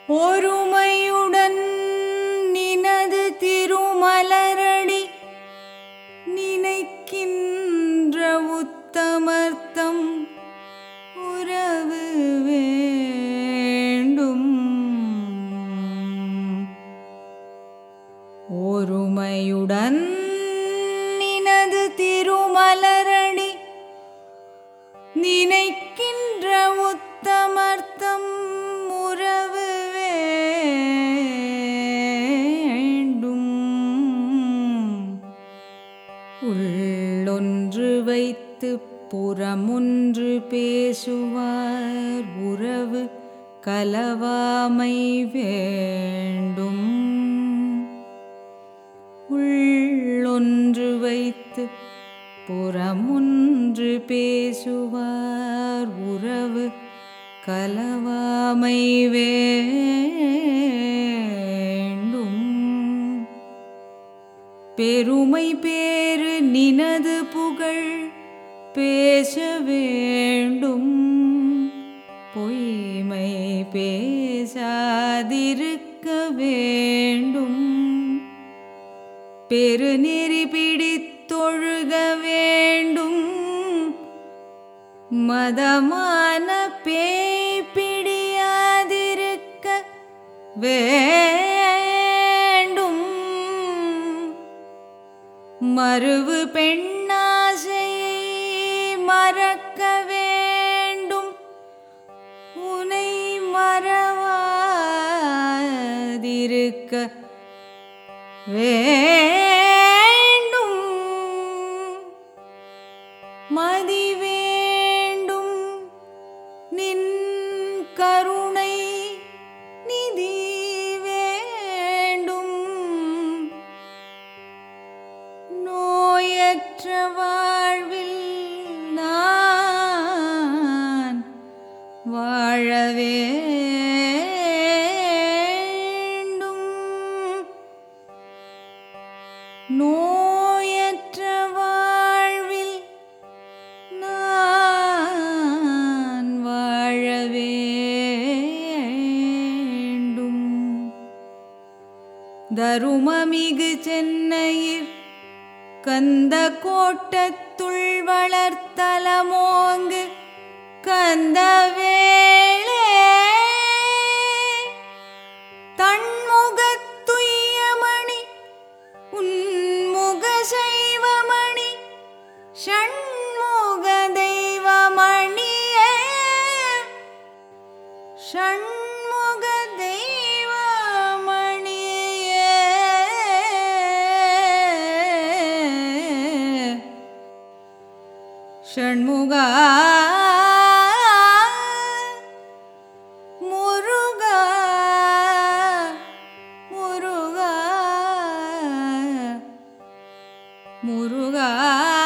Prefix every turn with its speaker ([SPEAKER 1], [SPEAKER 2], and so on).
[SPEAKER 1] ஒருமையுடன் நினது திருமலரடி நினைக்கின்ற உத்தமர்த்தம் உறவு வேண்டும் ஒருமையுடன் நினது திருமலரடி நினைக்கின்ற உத்தமர்த்தம் உறவு வேண்டும் உள்ளொன்று வைத்து புறமொன்று பேசுவார் உறவு கலவாமை வேண்டும் உள்ளொன்று வைத்து புறமொன்று பேசுவார் உறவு கலவாமை வேண்டும் பெருமை பேறு நினது புகழ் பேச வேண்டும் பொய்மை பேசாதிருக்க வேண்டும் பெருநெறி பிடித்தொழுக வேண்டும் மதமான பேய் பிடியாதிருக்க வேண்டும் மறுவு பெண்ணாசையை மறக்க வேண்டும் உனை மறவாதிருக்க வேண்டும் மதி வேண்டும் நின் கருணை நிதி வேண்டும் நோயற்ற வாழ்வில் நான் வாழ வேண்டும் நோயற்ற வாழ்வில் நான் வாழ வேண்டும் தருமமிகு சென்னையில் கந்த கோட்டத்துள் வளர்த்தலமோங்கு கந்த வேளே தன்முகத்துய்யமணி உன்முக சைவமணி ஷண்முக தெய்வமணியே ஷண்முக தெய்வமணியே ஷண்முக முருகா முருகா முருகா